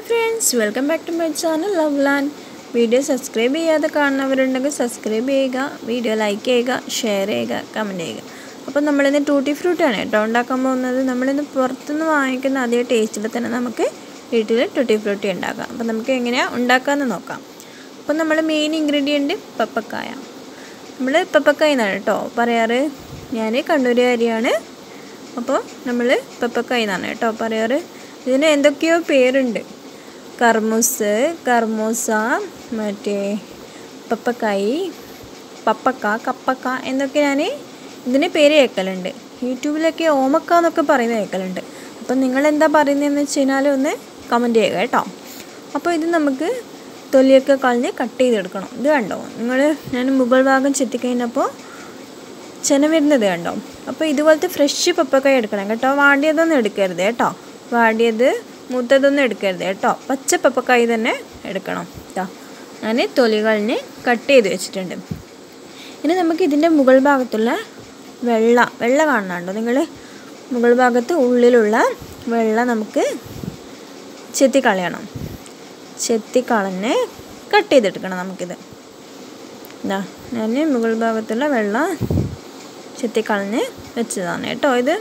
hi friends welcome back to my channel love land video subscribe ചെയ്യാതെ കാണുന്നവരുണ്ടെങ്കിൽ subscribe ചെയ്യുക video like ചെയ്യുക share ചെയ്യുക കമൻറ്റ് ചെയ്യുക അപ്പോൾ നമ്മളിന്ന് ടൂട്ടി ഫ്രൂട്ടാണ് കേട്ടോ ഉണ്ടാക്കാൻ പോകുന്നത് നമ്മളിന്ന് പുറത്തുനിന്ന് വാങ്ങിക്കുന്ന അതേ ടേസ്റ്റിൽ തന്നെ നമുക്ക് വീട്ടിൽ ടൂട്ടി ഫ്രൂട്ടി ഉണ്ടാക്കാം അപ്പോൾ നമുക്ക് എങ്ങനെയാണ് ഉണ്ടാക്കാമെന്ന് നോക്കാം അപ്പോൾ നമ്മൾ മെയിൻ ഇൻഗ്രീഡിയൻറ്റ് പപ്പക്കായ നമ്മൾ പപ്പക്കായ എന്നാണ് കേട്ടോ പറയാറ് ഞാൻ കണ്ണൂരുകാരിയാണ് അപ്പോൾ നമ്മൾ പപ്പക്കായ എന്നാണ് കേട്ടോ പറയാറ് ഇതിന് എന്തൊക്കെയോ പേരുണ്ട് കർമൂസ് കർമൂസ മറ്റേ പപ്പക്കായി പപ്പക്ക കപ്പക്ക എന്നൊക്കെ ഞാൻ ഇതിന് പേര് കേൾക്കലുണ്ട് യൂട്യൂബിലൊക്കെ ഓമക്ക എന്നൊക്കെ പറയുന്നത് കേൾക്കലുണ്ട് അപ്പം നിങ്ങൾ എന്താ പറയുന്നതെന്ന് വെച്ച് കഴിഞ്ഞാൽ ഒന്ന് കമൻറ്റ് ചെയ്യുക കേട്ടോ അപ്പോൾ ഇത് നമുക്ക് തൊലിയൊക്കെ കളഞ്ഞ് കട്ട് ചെയ്തെടുക്കണം ഇത് കണ്ടോ നിങ്ങൾ ഞാൻ മുകൾ ഭാഗം ചെത്തിക്കഴിഞ്ഞപ്പോൾ ചെന വരുന്നത് കണ്ടോ അപ്പോൾ ഇതുപോലത്തെ ഫ്രഷ് പപ്പക്കായ എടുക്കണം കേട്ടോ വാടിയതൊന്നും എടുക്കരുത് കേട്ടോ വാടിയത് മൂത്തതൊന്നും എടുക്കരുത് കേട്ടോ പച്ച പപ്പക്കായ തന്നെ എടുക്കണം കേട്ടോ ഞാൻ തൊലി കളഞ്ഞ് കട്ട് ചെയ്ത് വെച്ചിട്ടുണ്ട് ഇനി നമുക്ക് ഇതിൻ്റെ മുകൾ ഭാഗത്തുള്ള വെള്ള വെള്ള കാണുന്നുണ്ടോ നിങ്ങൾ മുകൾ ഭാഗത്ത് ഉള്ളിലുള്ള വെള്ള നമുക്ക് ചെത്തിക്കളയണം ചെത്തിക്കളഞ്ഞ് കട്ട് ചെയ്തെടുക്കണം നമുക്കിത് ഇതാ ഞാൻ മുകൾ ഭാഗത്തുള്ള വെള്ള ചെത്തിക്കളഞ്ഞ് വെച്ചതാണ് കേട്ടോ ഇത്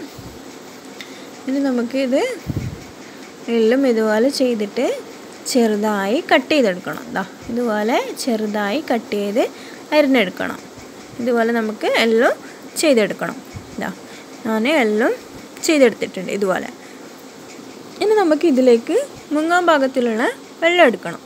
ഇനി നമുക്ക് ഇത് എല്ലാം ഇതുപോലെ ചെയ്തിട്ട് ചെറുതായി കട്ട് ചെയ്തെടുക്കണം ഇതാ ഇതുപോലെ ചെറുതായി കട്ട് ചെയ്ത് അരിഞ്ഞെടുക്കണം ഇതുപോലെ നമുക്ക് എല്ലാം ചെയ്തെടുക്കണം ഇതാ ഞാൻ എല്ലാം ചെയ്തെടുത്തിട്ടുണ്ട് ഇതുപോലെ ഇനി നമുക്ക് ഇതിലേക്ക് മുങ്ങാൻ ഭാഗത്തിലുള്ള വെള്ളം എടുക്കണം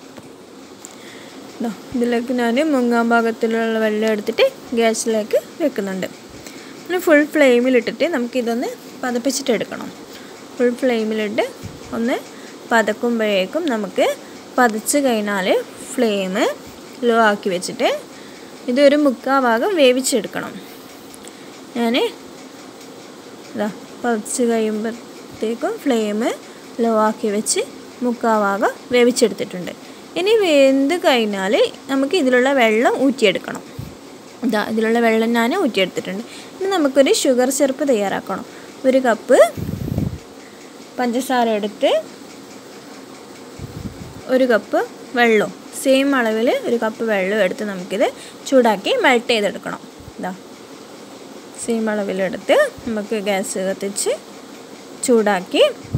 ഇതാ ഇതിലേക്ക് ഞാൻ മുങ്ങാൻ ഭാഗത്തിലുള്ള വെള്ളം എടുത്തിട്ട് ഗ്യാസിലേക്ക് വെക്കുന്നുണ്ട് പിന്നെ ഫുൾ ഫ്ലെയിമിലിട്ടിട്ട് നമുക്കിതൊന്ന് പതപ്പിച്ചിട്ട് എടുക്കണം ഫുൾ ഫ്ലെയിമിലിട്ട് ഒന്ന് പതക്കുമ്പോഴേക്കും നമുക്ക് പതച്ച് കഴിഞ്ഞാൽ ഫ്ലെയിം ലോ ആക്കി വെച്ചിട്ട് ഇതൊരു മുക്കാൽ ഭാഗം വേവിച്ചെടുക്കണം ഞാൻ ഇതാ പതച്ച് കഴിയുമ്പോഴത്തേക്കും ഫ്ലെയിം ലോ ആക്കി വെച്ച് മുക്കാൽ ഭാഗം വേവിച്ചെടുത്തിട്ടുണ്ട് ഇനി വെന്ത് കഴിഞ്ഞാൽ നമുക്ക് ഇതിലുള്ള വെള്ളം ഊറ്റിയെടുക്കണം ഇതാ ഇതിലുള്ള വെള്ളം ഞാൻ ഊറ്റിയെടുത്തിട്ടുണ്ട് ഇനി നമുക്കൊരു ഷുഗർ സിറപ്പ് തയ്യാറാക്കണം ഒരു കപ്പ് പഞ്ചസാര എടുത്ത് ഒരു കപ്പ് വെള്ളവും സെയിം അളവിൽ ഒരു കപ്പ് വെള്ളം എടുത്ത് നമുക്കിത് ചൂടാക്കി മെൽറ്റ് ചെയ്തെടുക്കണം ഇതാ സെയിം അളവിലെടുത്ത് നമുക്ക് ഗ്യാസ് കത്തിച്ച് ചൂടാക്കി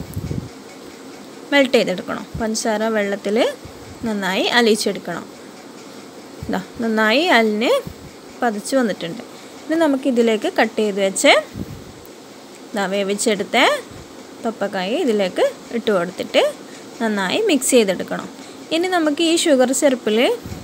മെൽറ്റ് ചെയ്തെടുക്കണം പഞ്ചസാര വെള്ളത്തിൽ നന്നായി അലിയിച്ചെടുക്കണം ഇതാ നന്നായി അലിന് പതിച്ച് വന്നിട്ടുണ്ട് ഇനി നമുക്കിതിലേക്ക് കട്ട് ചെയ്ത് വെച്ച് ഇതാ വേവിച്ചെടുത്ത പപ്പക്കായ ഇതിലേക്ക് ഇട്ട് കൊടുത്തിട്ട് നന്നായി മിക്സ് ചെയ്തെടുക്കണം ഇനി നമുക്ക് ഈ ഷുഗർ സിറപ്പിൽ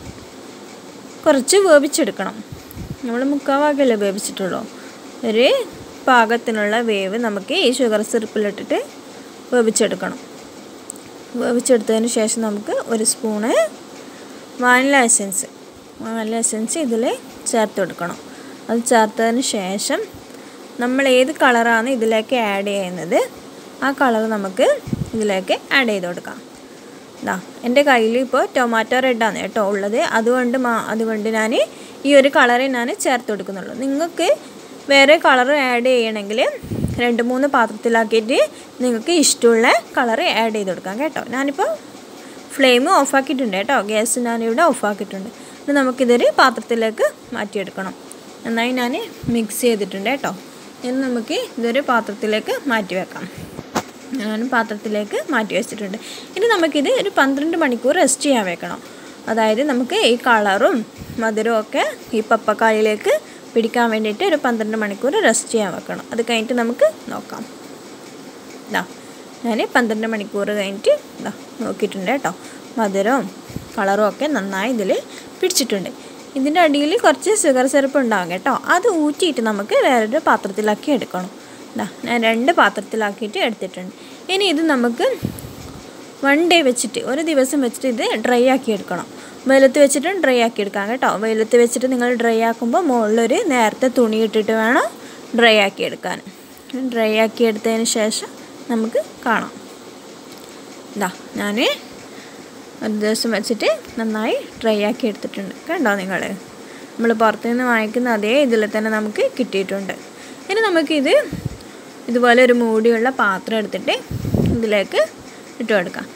കുറച്ച് വേവിച്ചെടുക്കണം നമ്മൾ മുക്കാവാകല്ലേ വേവിച്ചിട്ടുള്ളൂ ഒരു പാകത്തിനുള്ള വേവ് നമുക്ക് ഈ ഷുഗർ സിറപ്പിലിട്ടിട്ട് വേവിച്ചെടുക്കണം വേവിച്ചെടുത്തതിന് ശേഷം നമുക്ക് ഒരു spoon vanilla essence vanilla essence ഇതിൽ ചേർത്ത് കൊടുക്കണം അത് ചേർത്തതിന് ശേഷം നമ്മൾ ഏത് കളറാണ് ഇതിലേക്ക് ആഡ് ചെയ്യുന്നത് ആ കളർ നമുക്ക് ഇതിലേക്ക് ആഡ് ചെയ്ത് കൊടുക്കാം ഇതാ എൻ്റെ കയ്യിൽ ഇപ്പോൾ ടൊമാറ്റോ റെഡാണ് കേട്ടോ ഉള്ളത് അതുകൊണ്ട് മാ അതുകൊണ്ട് ഞാൻ ഈ ഒരു കളറേ ഞാൻ ചേർത്ത് കൊടുക്കുന്നുള്ളൂ നിങ്ങൾക്ക് വേറെ കളർ ആഡ് ചെയ്യണമെങ്കിൽ രണ്ട് മൂന്ന് പാത്രത്തിലാക്കിയിട്ട് നിങ്ങൾക്ക് ഇഷ്ടമുള്ള കളർ ആഡ് ചെയ്ത് കൊടുക്കാം കേട്ടോ ഞാനിപ്പോൾ ഫ്ലെയിം ഓഫാക്കിയിട്ടുണ്ട് കേട്ടോ ഗ്യാസ് ഞാനിവിടെ ഓഫാക്കിയിട്ടുണ്ട് ഇനി നമുക്കിതൊരു പാത്രത്തിലേക്ക് മാറ്റിയെടുക്കണം നന്നായി ഞാൻ മിക്സ് ചെയ്തിട്ടുണ്ട് കേട്ടോ ഇനി നമുക്ക് ഇതൊരു പാത്രത്തിലേക്ക് മാറ്റി വെക്കാം ഞാൻ പാത്രത്തിലേക്ക് മാറ്റി വെച്ചിട്ടുണ്ട് ഇനി നമുക്കിത് ഒരു പന്ത്രണ്ട് മണിക്കൂർ റെസ്റ്റ് ചെയ്യാൻ വെക്കണം അതായത് നമുക്ക് ഈ കളറും മധുരവും ഒക്കെ ഈ പപ്പക്കായയിലേക്ക് പിടിക്കാൻ വേണ്ടിയിട്ട് ഒരു പന്ത്രണ്ട് മണിക്കൂർ റെസ്റ്റ് ചെയ്യാൻ വെക്കണം അത് കഴിഞ്ഞിട്ട് നമുക്ക് നോക്കാം ഇതാ ഞാൻ പന്ത്രണ്ട് മണിക്കൂർ കഴിഞ്ഞിട്ട് ഇതാ നോക്കിയിട്ടുണ്ട് കേട്ടോ മധുരവും കളറും ഒക്കെ നന്നായി ഇതിൽ പിടിച്ചിട്ടുണ്ട് ഇതിൻ്റെ അടിയിൽ കുറച്ച് ഷുഗർ സിറപ്പ് ഉണ്ടാകും കേട്ടോ അത് ഊറ്റിയിട്ട് നമുക്ക് വേറൊരു പാത്രത്തിലാക്കി എടുക്കണം ഇതാ ഞാൻ രണ്ട് പാത്രത്തിലാക്കിയിട്ട് എടുത്തിട്ടുണ്ട് ഇനി ഇത് നമുക്ക് വൺ ഡേ വെച്ചിട്ട് ഒരു ദിവസം വെച്ചിട്ട് ഇത് ഡ്രൈ ആക്കി എടുക്കണം വെയിലത്ത് വെച്ചിട്ട് ഡ്രൈ ആക്കി എടുക്കാം കേട്ടോ വെയിലത്ത് വെച്ചിട്ട് നിങ്ങൾ ഡ്രൈ ആക്കുമ്പോൾ മുകളിലൊരു നേരത്തെ തുണി ഇട്ടിട്ട് വേണം ഡ്രൈ ആക്കി എടുക്കാൻ ഡ്രൈ ആക്കി എടുത്തതിന് ശേഷം നമുക്ക് കാണാം ഇതാ ഞാൻ ഒരു ദിവസം വെച്ചിട്ട് നന്നായി ഡ്രൈ ആക്കി എടുത്തിട്ടുണ്ട് കണ്ടോ നിങ്ങൾ നമ്മൾ പുറത്തുനിന്ന് വാങ്ങിക്കുന്ന അതേ ഇതിൽ തന്നെ നമുക്ക് കിട്ടിയിട്ടുണ്ട് ഇനി നമുക്കിത് ഇതുപോലെ ഒരു മൂടിയുള്ള പാത്രം എടുത്തിട്ട് ഇതിലേക്ക് ഇട്ട് കൊടുക്കാം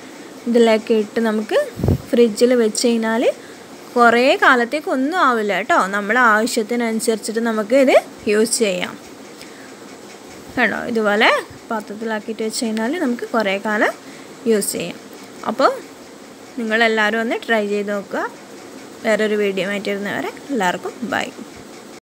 ഇതിലേക്ക് ഇട്ട് നമുക്ക് ഫ്രിഡ്ജിൽ വെച്ച് കഴിഞ്ഞാൽ കുറേ കാലത്തേക്ക് ഒന്നും ആവില്ല കേട്ടോ നമ്മുടെ ആവശ്യത്തിനനുസരിച്ചിട്ട് നമുക്ക് ഇത് യൂസ് ചെയ്യാം കണ്ടോ ഇതുപോലെ പാത്രത്തിലാക്കിയിട്ട് വെച്ച് കഴിഞ്ഞാൽ നമുക്ക് കുറേ കാലം യൂസ് ചെയ്യാം അപ്പോൾ നിങ്ങളെല്ലാവരും ഒന്ന് ട്രൈ ചെയ്ത് നോക്കുക വേറൊരു വീഡിയോ ആയിട്ട് ഇരുന്നവരെ എല്ലാവർക്കും ബൈ